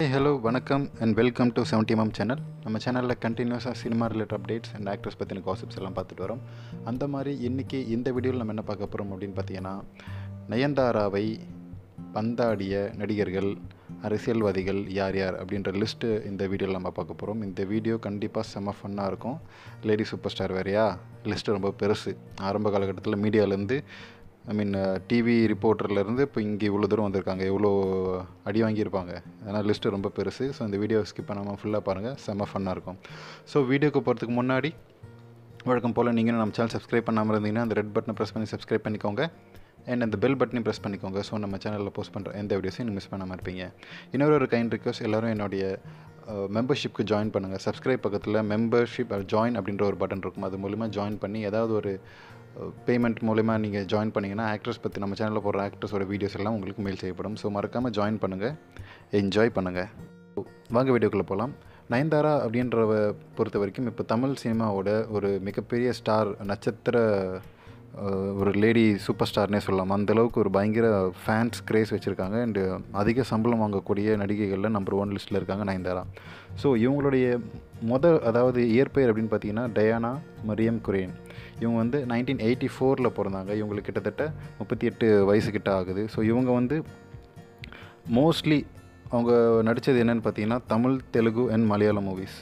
ஹே hello வணக்கம் and welcome to seventy MM channel நம்ம சேனலில் கண்டினியூஸாக cinema related updates and actors பற்றின காசிப்ஸ் எல்லாம் பார்த்துட்டு வரோம் அந்த மாதிரி இன்றைக்கி இந்த வீடியோவில் நம்ம என்ன பார்க்க போகிறோம் அப்படின்னு பார்த்தீங்கன்னா நயன்தாராவை பந்தாடிய நடிகர்கள் அரசியல்வாதிகள் யார் யார் அப்படின்ற லிஸ்ட்டு இந்த வீடியோவில் நம்ம பார்க்க போகிறோம் இந்த வீடியோ கண்டிப்பாக செம்ம ஃபன்னாக இருக்கும் லேடி சூப்பர் ஸ்டார் வேறையா லிஸ்ட்டு ரொம்ப பெருசு ஆரம்ப காலகட்டத்தில் மீடியாவிலேருந்து ஐ மீன் டிவி ரிப்போர்ட்டர்லேருந்து இப்போ இங்கே இவ்வளோ தூரம் வந்திருக்காங்க எவ்வளோ அடி வாங்கியிருப்பாங்க அதனால் லிஸ்ட்டு ரொம்ப பெருசு ஸோ இந்த வீடியோ ஸ்கிப் பண்ணாமல் ஃபுல்லாக பாருங்கள் செம்ம ஃபன்னாக இருக்கும் ஸோ வீடியோக்கு போகிறதுக்கு முன்னாடி வழக்கம் போல் நீங்கள் நம்ம சேனல் சப்ஸ்கிரைப் பண்ணாமல் இருந்தீங்கன்னா அந்த ரெட் பட்டனை ப்ரெஸ் பண்ணி சப்ஸ்கிரைப் பண்ணிக்கோங்க அண்ட் அந்த பெல் பட்டனையும் ப்ரெஸ் பண்ணிக்கோங்க ஸோ நம்ம சேனலில் போஸ்ட் பண்ணுற எந்த வீடியோஸையும் நீங்கள் மிஸ் பண்ணாமல் இருப்பீங்க இன்னொரு ஒரு கைண்ட் ரிக்வஸ்ட் எல்லோரும் என்னுடைய மெம்பர்ஷிப்க்கு ஜாயின் பண்ணுங்கள் சப்ஸ்கிரைப் பக்கத்தில் மெம்பர்ஷிப் ஜாயின் அப்படின்ற ஒரு பட்டன் இருக்கும் அது மூலிமா ஜாயின் பண்ணி ஏதாவது ஒரு பேமெண்ட் மூலிமா நீங்கள் ஜாயின் பண்ணிங்கன்னா ஆக்ட்ரஸ் பற்றி நம்ம சேனலில் போடுற ஆக்ட்ரஸோட வீடியோஸ் எல்லாம் உங்களுக்கு மெயில் செய்யப்படும் ஸோ மறக்காமல் ஜாயின் பண்ணுங்கள் என்ஜாய் பண்ணுங்கள் வாங்க வீடியோக்குள்ளே போகலாம் நயன்தாரா அப்படின்றவ பொறுத்த வரைக்கும் இப்போ தமிழ் சினிமாவோட ஒரு மிகப்பெரிய ஸ்டார் நட்சத்திர ஒரு லேடி சூப்பர் ஸ்டார்னே சொல்லலாம் அந்தளவுக்கு ஒரு பயங்கர ஃபேன்ஸ் கிரேஸ் வச்சுருக்காங்க அண்டு அதிக சம்பளம் வாங்கக்கூடிய நடிகைகளில் நம்பர் ஒன் லிஸ்ட்டில் இருக்காங்க நயன்தாரா ஸோ இவங்களுடைய மொதல் அதாவது இயற்பெயர் அப்படின்னு பார்த்தீங்கன்னா டயானா மரியம் குரேன் இவங்க வந்து நைன்டீன் எயிட்டி ஃபோரில் பிறந்தாங்க இவங்களுக்கு கிட்டத்தட்ட முப்பத்தி எட்டு வயசு கிட்ட ஆகுது ஸோ இவங்க வந்து மோஸ்ட்லி அவங்க நடித்தது என்னென்னு பார்த்தீங்கன்னா தமிழ் தெலுங்கு அண்ட் மலையாளம் மூவிஸ்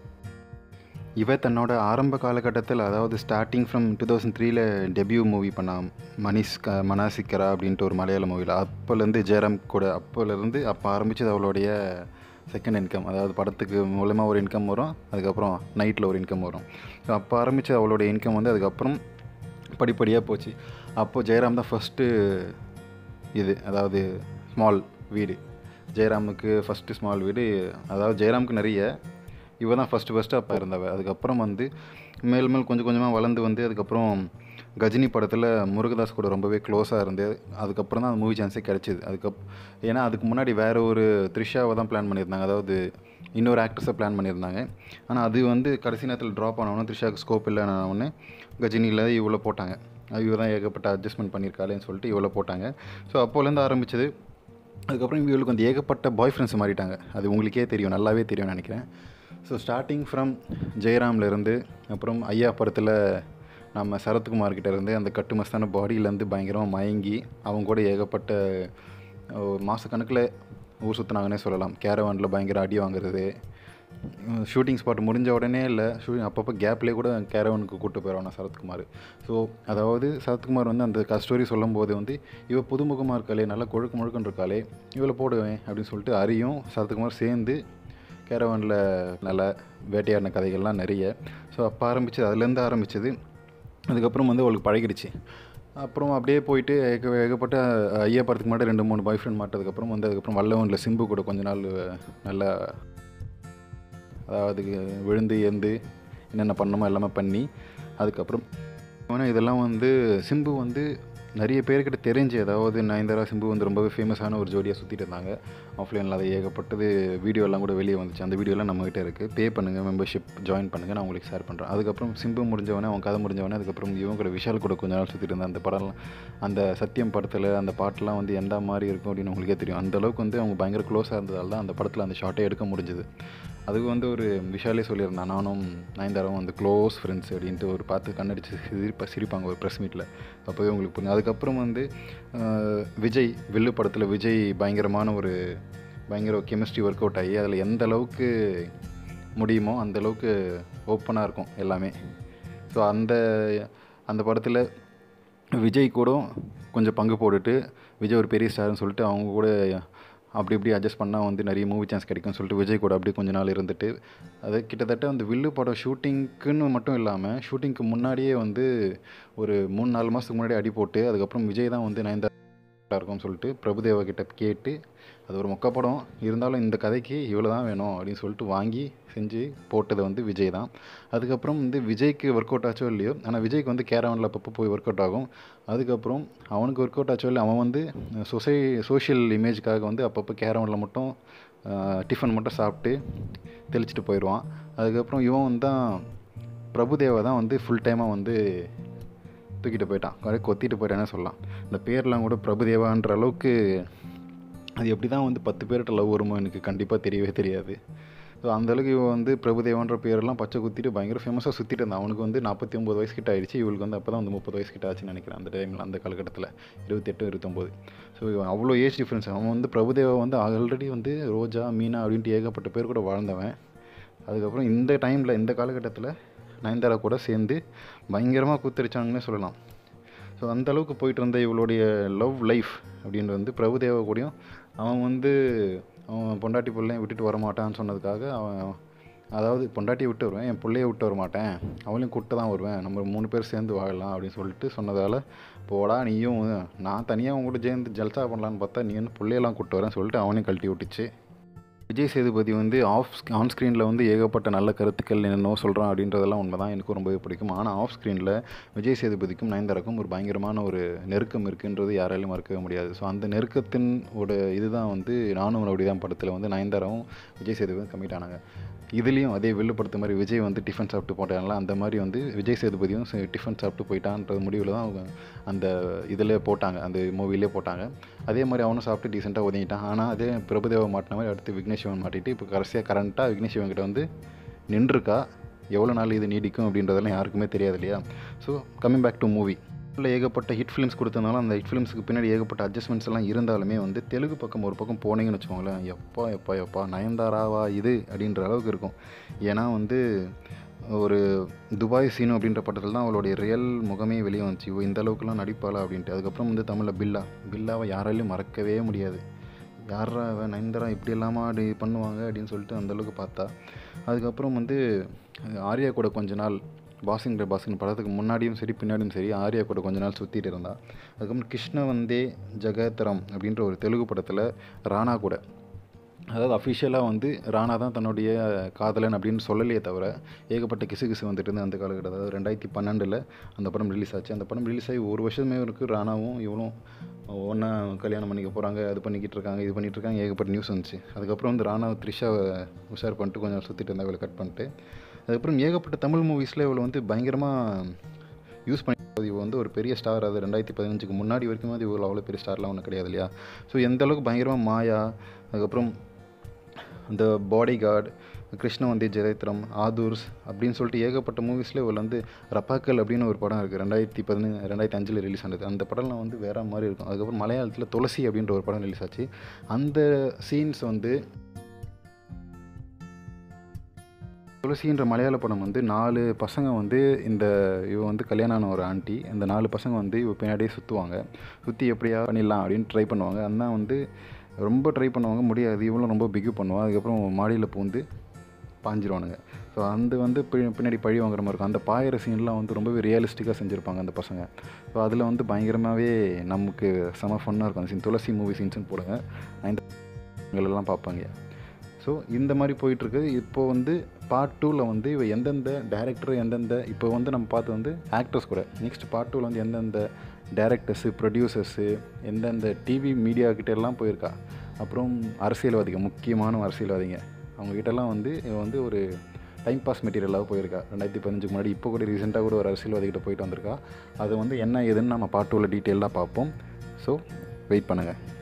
இவ தன்னோட ஆரம்ப காலகட்டத்தில் அதாவது ஸ்டார்டிங் ஃப்ரம் டூ தௌசண்ட் த்ரீல டெபியூ மூவி பண்ணா மனிஷ் க மனாசிக்கரா அப்படின்ட்டு ஒரு மலையாள மூவியில் அப்போலேருந்து ஜெயராம் கூட அப்போலேருந்து அப்போ ஆரம்பித்தது அவளுடைய செகண்ட் இன்கம் அதாவது படத்துக்கு மூலமாக ஒரு இன்கம் வரும் அதுக்கப்புறம் நைட்டில் ஒரு இன்கம் வரும் ஸோ அப்போ ஆரம்பித்த அவளோட இன்கம் வந்து அதுக்கப்புறம் படிப்படியாக போச்சு அப்போது ஜெயராம் தான் ஃபஸ்ட்டு இது அதாவது ஸ்மால் வீடு ஜெயராமுக்கு ஃபஸ்ட்டு ஸ்மால் வீடு அதாவது ஜெயராமுக்கு நிறைய இவ தான் ஃபஸ்ட்டு ஃபஸ்ட்டு அப்போ இருந்தவ அதுக்கப்புறம் வந்து மேல் மேல் கொஞ்சம் கொஞ்சமாக வளர்ந்து வந்து அதுக்கப்புறம் கஜினி படத்தில் முருகதாஸ் கூட ரொம்பவே க்ளோஸாக இருந்து அதுக்கப்புறம் தான் அந்த மூவி சான்ஸே கிடச்சிது அதுக்கப் ஏன்னா அதுக்கு முன்னாடி வேறு ஒரு த்ரிஷாவை தான் பிளான் பண்ணியிருந்தாங்க அதாவது இன்னொரு ஆக்ட்ரஸை பிளான் பண்ணியிருந்தாங்க ஆனால் அது வந்து கடைசி நேரத்தில் ட்ராப் ஆனவொன்னே த்ரிஷாவுக்கு ஸ்கோப் இல்லைன்னு கஜினியில் இவ்வளோ போட்டாங்க இவ தான் ஏகப்பட்ட அட்ஜஸ்ட்மெண்ட் பண்ணியிருக்காளேன்னு சொல்லிட்டு இவ்வளோ போட்டாங்க ஸோ அப்போலேருந்து ஆரம்பிச்சது அதுக்கப்புறம் இவங்களுக்கு வந்து ஏகப்பட்ட பாய் ஃப்ரெண்ட்ஸ் மாறிட்டாங்க அது உங்களுக்கே தெரியும் நல்லாவே தெரியும்னு நினைக்கிறேன் ஸோ ஸ்டார்டிங் ஃப்ரம் ஜெயராம்லேருந்து அப்புறம் ஐயா படத்தில் நம்ம சரத்குமார் கிட்டேருந்து அந்த கட்டுமஸ்தான பாடியிலேருந்து பயங்கரமாக மயங்கி அவங்க கூட ஏகப்பட்ட மாதக்கணக்கில் ஊர் சுற்றினாங்கன்னே சொல்லலாம் கேரவானில் பயங்கர அடி வாங்குறது ஷூட்டிங் ஸ்பாட் முடிஞ்ச உடனே இல்லை ஷூட்டிங் அப்பப்போ கேப்லேயே கூட கேரவனுக்கு கூப்பிட்டு போயிடுவான் சரத்குமார் ஸோ அதாவது சரத்குமார் வந்து அந்த ஸ்டோரி சொல்லும் போது வந்து இவ புதுமுகமாக இருக்காளே நல்லா கொழுக்கு முழுக்குன்னு இருக்காளே இவளை போடுவேன் அப்படின்னு சொல்லிட்டு அரியும் சரத்குமார் சேர்ந்து கேரவனில் நல்ல வேட்டையாடின கதைகள்லாம் நிறைய ஸோ அப்போ ஆரம்பித்தது அதுலேருந்து ஆரம்பித்தது அதுக்கப்புறம் வந்து அவளுக்கு பழகிடுச்சு அப்புறம் அப்படியே போயிட்டு ஏக ஏகப்பட்ட ஐயா படத்துக்கு முன்னாடி ரெண்டு மூணு பாய் ஃப்ரெண்ட் மாட்டதுக்கப்புறம் வந்து அதுக்கப்புறம் வல்லவனில் சிம்பு கூட கொஞ்ச நாள் நல்லா அதாவது விழுந்து எந்து என்னென்ன பண்ணணுமோ எல்லாமே பண்ணி அதுக்கப்புறம் ஆனால் இதெல்லாம் வந்து சிம்பு வந்து நிறைய பேர்கிட்ட தெரிஞ்சு அதாவது நயன்தாரா சிம்பு வந்து ரொம்பவே ஃபேமஸான ஒரு ஜோடியாக சுற்றிட்டு இருந்தாங்க ஆஃப்லைனில் அதை ஏகப்பட்டது வீடியோ எல்லாம் கூட வெளியே வந்துச்சு அந்த வீடியோலாம் நம்மகிட்ட இருக்குது பே பண்ணுங்கள் மெம்பர்ஷிப் ஜாயின் பண்ணுங்கள் நான் உங்களுக்கு ஷேர் பண்ணுறேன் அதுக்கப்புறம் சிம்பு முடிஞ்சவனே அவன் கதை முடிஞ்சவனே அதுக்கப்புறம் இவங்க கூட விஷால் கூட கொஞ்ச நாள் சுற்றிட்டு இருந்தேன் அந்த படம்லாம் அந்த சத்தியம் படத்தில் அந்த பாட்டெலாம் வந்து எந்த மாதிரி இருக்கும் அப்படின்னு உங்களுக்கே தெரியும் அந்தளவுக்கு வந்து அவங்க பயங்கர க்ளோஸாக இருந்ததால் தான் அந்த படத்தில் அந்த ஷார்ட்டே எடுக்க முடிஞ்சுது அதுக்கு வந்து ஒரு விஷாலே சொல்லியிருந்தான் நானும் நயன்தாராவும் வந்து க்ளோஸ் ஃப்ரெண்ட்ஸ் அப்படின்ட்டு ஒரு பார்த்து கண்ணடிச்சு சிரிப்பா சிரிப்பாங்க ஒரு ப்ரெஸ் மீட்டில் அப்போவே உங்களுக்கு புரியும் அதுக்கப்புறம் வந்து விஜய் வில்லு படத்தில் விஜய் பயங்கரமான ஒரு பயங்கர கெமிஸ்ட்ரி ஒர்க் அவுட் ஆகி அதில் எந்த அளவுக்கு முடியுமோ அந்த அளவுக்கு ஓப்பனாக இருக்கும் எல்லாமே ஸோ அந்த அந்த படத்தில் விஜய் கூட கொஞ்சம் பங்கு போட்டுட்டு விஜய் ஒரு பெரிய ஸ்டார்னு சொல்லிட்டு அவங்க கூட அப்படி இப்படி அட்ஜஸ்ட் பண்ணால் வந்து நிறைய மூவி சான்ஸ் கிடைக்கும்னு சொல்லிட்டு விஜய் கூட அப்படி கொஞ்ச நாள் இருந்துட்டு அது கிட்டத்தட்ட அந்த வில்லு படம் ஷூட்டிங்க்குன்னு மட்டும் இல்லாமல் ஷூட்டிங்க்கு முன்னாடியே வந்து ஒரு மூணு நாலு மாதத்துக்கு முன்னாடி அடி போட்டு அதுக்கப்புறம் விஜய் தான் வந்து நயன்தாரா இருக்கும்னு சொல்லிட்டு பிரபுதேவா கிட்ட கேட்டு அது ஒரு மொக்க படம் இருந்தாலும் இந்த கதைக்கு இவ்வளோ தான் வேணும் அப்படின்னு சொல்லிட்டு வாங்கி செஞ்சு போட்டது வந்து விஜய் தான் அதுக்கப்புறம் வந்து விஜய்க்கு ஒர்க் அவுட் ஆச்சோ இல்லையோ ஆனால் விஜய்க்கு வந்து கேரவனில் அப்பப்போ போய் ஒர்க் அவுட் ஆகும் அதுக்கப்புறம் அவனுக்கு ஒர்க் அவுட் ஆச்சோ இல்லை அவன் வந்து சொசை சோஷியல் இமேஜுக்காக வந்து அப்பப்போ கேரவனில் மட்டும் டிஃபன் மட்டும் சாப்பிட்டு தெளிச்சிட்டு போயிடுவான் அதுக்கப்புறம் இவன் வந்து தான் பிரபுதேவா தான் வந்து ஃபுல் டைமாக வந்து தூக்கிட்டு போயிட்டான் அப்படியே கொத்திட்டு போயிட்டானே சொல்லலாம் இந்த பேர்லாம் கூட பிரபுதேவான்ற அளவுக்கு அது எப்படி தான் வந்து பத்து பேர்கிட்ட லவ் வருமோ எனக்கு கண்டிப்பாக தெரியவே தெரியாது ஸோ அந்தளவுக்கு இவன் வந்து பிரபுதேவன்ற பேரெல்லாம் பச்சை குத்திட்டு பயங்கர ஃபேமஸாக சுற்றிட்டு இருந்தான் அவனுக்கு வந்து நாற்பத்தி ஒம்பது வயசு கிட்ட ஆயிடுச்சு இவளுக்கு வந்து அப்போ தான் வந்து முப்பது வயசு கிட்ட ஆச்சுன்னு நினைக்கிறேன் அந்த டைமில் அந்த காலகட்டத்தில் இருபத்தெட்டு இருபத்தொம்போது ஸோ இவன் அவ்வளோ ஏஜ் டிஃப்ரென்ஸ் அவன் வந்து பிரபுதேவா வந்து ஆல்ரெடி வந்து ரோஜா மீனா அப்படின்ட்டு ஏகப்பட்ட பேர் கூட வாழ்ந்தவன் அதுக்கப்புறம் இந்த டைமில் இந்த காலகட்டத்தில் நயன்தாரா கூட சேர்ந்து பயங்கரமாக கூத்தரிச்சாங்கன்னே சொல்லலாம் ஸோ அந்த அளவுக்கு போயிட்டு இருந்த இவளுடைய லவ் லைஃப் அப்படின்றது வந்து பிரபுதேவா கூடயும் அவன் வந்து அவன் பொண்டாட்டி பிள்ளையும் விட்டுட்டு வர மாட்டான்னு சொன்னதுக்காக அவன் அதாவது பொண்டாட்டியை விட்டு வருவேன் என் பிள்ளைய விட்டு வர மாட்டேன் அவளையும் கூட்டு தான் வருவேன் நம்ம மூணு பேர் சேர்ந்து வாழலாம் அப்படின்னு சொல்லிட்டு சொன்னதால் போடா நீயும் நான் தனியாக அவங்க கூட சேர்ந்து ஜல்சா பண்ணலான்னு பார்த்தா நீ வந்து பிள்ளையெல்லாம் கூட்டு வரேன்னு சொல்லிட்டு அவனையும் கழட்டி விட்டுச்சு விஜய் சேதுபதி வந்து ஆஃப் ஆன் ஸ்க்ரீனில் வந்து ஏகப்பட்ட நல்ல கருத்துக்கள் என்னென்னோ சொல்கிறான் அப்படின்றதெல்லாம் உண்மை தான் எனக்கும் ரொம்பவே பிடிக்கும் ஆனால் ஆஃப் ஸ்க்ரீனில் விஜய் சேதுபதிக்கும் நயன்தாராக்கும் ஒரு பயங்கரமான ஒரு நெருக்கம் இருக்குன்றது யாராலையும் மறக்கவே முடியாது ஸோ அந்த நெருக்கத்தின் ஒரு இதுதான் வந்து நானும் அப்படி தான் படத்தில் வந்து நயன்தாராவும் விஜய் சேதுபதி கம்மிட் ஆனாங்க இதுலேயும் அதே வெள்ளுப்படுத்த மாதிரி விஜய் வந்து டிஃபன் சாப்பிட்டு போட்டாங்களா அந்த மாதிரி வந்து விஜய் சேதுபதியும் டிஃபன் சாப்பிட்டு போயிட்டான்ற முடிவில் தான் அவங்க அந்த இதில் போட்டாங்க அந்த மூவிலே போட்டாங்க அதே மாதிரி அவனும் சாப்பிட்டு டீசெண்டாக ஒதுங்கிட்டான் ஆனால் அதே பிரபுதேவா மாட்டின மாதிரி அடுத்து விக்னேஷ் சிவன் மாட்டிட்டு இப்போ கடைசியாக கரண்ட்டாக விக்னேஷ் சிவன் கிட்ட வந்து நின்றுருக்கா எவ்வளோ நாள் இது நீடிக்கும் அப்படின்றதெல்லாம் யாருக்குமே தெரியாது இல்லையா so coming back to movie உள்ள ஏகப்பட்ட ஹிட் ஃபிலிம்ஸ் கொடுத்ததுனால அந்த ஹிட் ஃபிலிம்ஸ்க்கு பின்னாடி ஏகப்பட்ட அட்ஜஸ்ட்மெண்ட்ஸ் எல்லாம் இருந்தாலுமே வந்து தெலுங்கு பக்கம் ஒரு பக்கம் போனீங்கன்னு வச்சுக்கோங்களேன் எப்பா எப்பா எப்பா நயன்தாராவா இது அப்படின்ற அளவுக்கு இருக்கும் ஏன்னா வந்து ஒரு துபாய் சீனு அப்படின்ற படத்தில் தான் அவளுடைய ரியல் முகமே வெளியே வந்துச்சு இவ இந்த அளவுக்குலாம் நடிப்பாளா அப்படின்ட்டு அதுக்கப்புறம் வந்து தமிழில் பில்லா பில்லாவை யாராலையும் மறக்கவே முடியாது யாரா அவன் நயன்தாரா இப்படி இல்லாமல் அப்படி பண்ணுவாங்க அப்படின்னு சொல்லிட்டு அந்தளவுக்கு பார்த்தா அதுக்கப்புறம் வந்து ஆர்யா கூட கொஞ்ச நாள் பாசிங்கிற பாசிங் படத்துக்கு முன்னாடியும் சரி பின்னாடியும் சரி ஆர்யா கூட கொஞ்ச நாள் சுற்றிட்டு இருந்தா அதுக்கப்புறம் கிருஷ்ண வந்தே ஜெகதரம் அப்படின்ற ஒரு தெலுங்கு படத்தில் ராணா கூட அதாவது அஃபிஷியலாக வந்து ராணா தான் தன்னுடைய காதலன் அப்படின்னு சொல்லலையே தவிர ஏகப்பட்ட கிசு கிசு வந்துட்டு இருந்தது அந்த காலகட்டம் அதாவது ரெண்டாயிரத்தி பன்னெண்டில் அந்த படம் ரிலீஸ் ஆச்சு அந்த படம் ரிலீஸ் ஆகி ஒரு வருஷமே இருக்குது ராணாவும் இவனும் ஒன்றா கல்யாணம் பண்ணிக்க போகிறாங்க அது பண்ணிக்கிட்டு இருக்காங்க இது பண்ணிகிட்டு இருக்காங்க ஏகப்பட்ட நியூஸ் வந்துச்சு அதுக்கப்புறம் வந்து ராணா த்ரிஷாவை உஷார் பண்ணிட்டு கொஞ்சம் சுற்றிட்டு இருந்தா இவளை கட் பண்ணிட்டு அதுக்கப்புறம் ஏகப்பட்ட தமிழ் மூவிஸில் இவளை வந்து பயங்கரமாக யூஸ் பண்ணி இவள் வந்து ஒரு பெரிய ஸ்டார் அது ரெண்டாயிரத்தி பதினஞ்சுக்கு முன்னாடி வரைக்கும் அது இவ்வளோ அவ்வளோ பெரிய ஸ்டார்லாம் ஒன்றும் கிடையாது இல்லையா ஸோ எந்த அளவுக்கு பயங்கரமாக மாயா அதுக்கப்புறம் அந்த பாடி கார்டு கிருஷ்ணவந்தி ஜெயத்ரம் ஆதூர்ஸ் அப்படின்னு சொல்லிட்டு ஏகப்பட்ட மூவிஸில் இவள் வந்து ரப்பாக்கல் அப்படின்னு ஒரு படம் இருக்குது ரெண்டாயிரத்தி பதினஞ்சு ரெண்டாயிரத்தி அஞ்சில் ரிலீஸ் ஆனது அந்த படம்லாம் வந்து வேறு மாதிரி இருக்கும் அதுக்கப்புறம் மலையாளத்தில் துளசி அப்படின்ற ஒரு படம் ரிலீஸ் ஆச்சு அந்த சீன்ஸ் வந்து துளசின்ற மலையாள படம் வந்து நாலு பசங்க வந்து இந்த இவ வந்து கல்யாணம் ஆன ஒரு ஆண்டி இந்த நாலு பசங்க வந்து இவ பின்னாடியே சுற்றுவாங்க சுற்றி எப்படியா பண்ணிடலாம் அப்படின்னு ட்ரை பண்ணுவாங்க அண்ணா வந்து ரொம்ப ட்ரை பண்ணுவாங்க முடியாது இவளும் ரொம்ப பிகு பண்ணுவாள் அதுக்கப்புறம் மாடியில் பூந்து பாஞ்சிருவானுங்க ஸோ அந்த வந்து பி- பின்னாடி பழி வாங்குற மாதிரி இருக்கும் அந்த பாயிற சீன்லாம் வந்து ரொம்பவே ரியலிஸ்டிக்காக செஞ்சுருப்பாங்க அந்த பசங்க ஸோ அதில் வந்து பயங்கரமாகவே நமக்கு செம ஃபன்னாக இருக்கும் அந்த சீன் துளசி மூவி சீன்ஸ்னு போடுங்க இந்த எல்லாம் பார்ப்பாங்க ஸோ இந்த மாதிரி போயிட்டுருக்கு இப்போ வந்து பார்ட் டூவில் வந்து இவ எந்தெந்த டேரக்டர் எந்தெந்த இப்போ வந்து நம்ம பார்த்து வந்து ஆக்டர்ஸ் கூட நெக்ஸ்ட் பார்ட் டூவில் வந்து எந்தெந்த டேரக்டர்ஸு ப்ரொடியூசர்ஸு எந்தெந்த டிவி மீடியா கிட்ட எல்லாம் போயிருக்கா அப்புறம் அரசியல்வாதிகள் முக்கியமான அரசியல்வாதிங்க அவங்க கிட்டலாம் வந்து இவ வந்து ஒரு டைம் பாஸ் மெட்டீரியலாக போயிருக்கா ரெண்டாயிரத்தி பதினஞ்சுக்கு முன்னாடி இப்போ கூட ரீசெண்டாக கூட ஒரு அரசியல்வாதிகிட்ட போயிட்டு வந்திருக்கா அது வந்து என்ன ஏதுன்னு நம்ம பார்ட் டூவில் டீட்டெயிலாக பார்ப்போம் ஸோ வெயிட் பண்ணுங்கள்